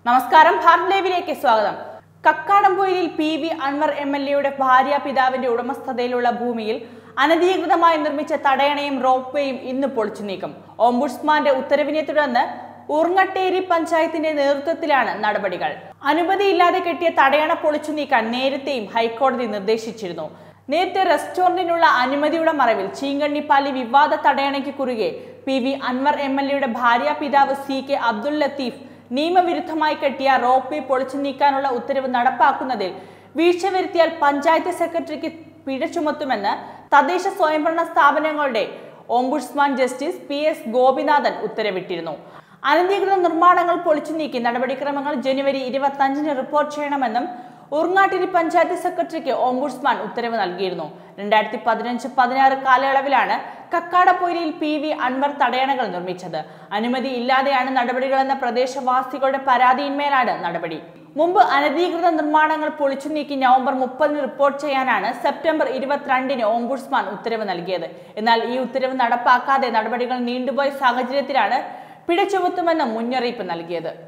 നമസ്കാരം ഭാരത് ലൈവിലേക്ക് സ്വാഗതം കക്കാടംപൊയിലിൽ P V Anvar M L എയുടെ ഭാര്യ പിതാവിന്റെ ഉടമസ്ഥതയിലുള്ള ഭൂമിയിൽ അനധികൃതമായി നിർമ്മിച്ച തടയണയും റോപ്വേയും ഇന്ന് പൊളിച്ചു നീക്കും ഓംബുഡ്സ്മാന്റെ ഉത്തരവിനെ തുടർന്ന് ഉർങ്ങട്ടേരി പഞ്ചായത്തിന്റെ നേതൃത്വത്തിലാണ് നടപടികൾ അനുമതിയില്ലാതെ കെട്ടിയ തടയണ പൊളിച്ചു നീക്കാൻ നേരത്തെയും ഹൈക്കോടതി നിർദ്ദേശിച്ചിരുന്നു നേരത്തെ റെസ്റ്റോറന്റിനുള്ള അനുമതിയുടെ മറവിൽ ചീങ്കണ്ണിപ്പാലി വിവാദ തടയണയ്ക്ക് കുറുകെ P V Anvar M L എയുടെ ഭാര്യ പിതാവ് സി കെ അബ്ദുൽ ലത്തീഫ് നിയമവിരുദ്ധമായി കെട്ടിയ റോപ്പ് പൊളിച്ചു നീക്കാനുള്ള ഉത്തരവ് നടപ്പാക്കുന്നതിൽ വീഴ്ച വരുത്തിയാൽ പഞ്ചായത്ത് സെക്രട്ടറിക്ക് പിഴ ചുമത്തുമെന്ന് തദ്ദേശ സ്വയംഭരണ സ്ഥാപനങ്ങളുടെ ombudsman justice P S Gopinathan ഉത്തരവിട്ടിരുന്നു അനധികൃത നിർമ്മാണങ്ങൾ പൊളിച്ചു നീക്കി നടപടിക്രമങ്ങൾ ജനുവരി ഇരുപത്തഞ്ചിന് റിപ്പോർട്ട് ചെയ്യണമെന്നും ഉർങ്ങാട്ടിരി പഞ്ചായത്ത് സെക്രട്ടറിക്ക് ഓംബുഡ്സ്മാൻ ഉത്തരവ് നൽകിയിരുന്നു രണ്ടായിരത്തി പതിനഞ്ച് പതിനാറ് കാലയളവിലാണ് കക്കാടപ്പൊയിലിൽ പി വി അൻവർ തടയണകൾ നിർമ്മിച്ചത് അനുമതി ഇല്ലാതെയാണ് നടപടികളെന്ന പ്രദേശവാസികളുടെ പരാതിയിന്മേലാണ് നടപടി മുമ്പ് അനധികൃത നിർമ്മാണങ്ങൾ പൊളിച്ചു നീക്കി നവംബർ മുപ്പതിന് റിപ്പോർട്ട് ചെയ്യാനാണ് സെപ്റ്റംബർ ഇരുപത്തിരണ്ടിന് ഓംബുഡ്സ്മാൻ ഉത്തരവ് നൽകിയത് എന്നാൽ ഈ ഉത്തരവ് നടപ്പാക്കാതെ നടപടികൾ നീണ്ടുപോയ സാഹചര്യത്തിലാണ് പിഴ ചുമത്തുമെന്ന് മുന്നറിയിപ്പ് നൽകിയത്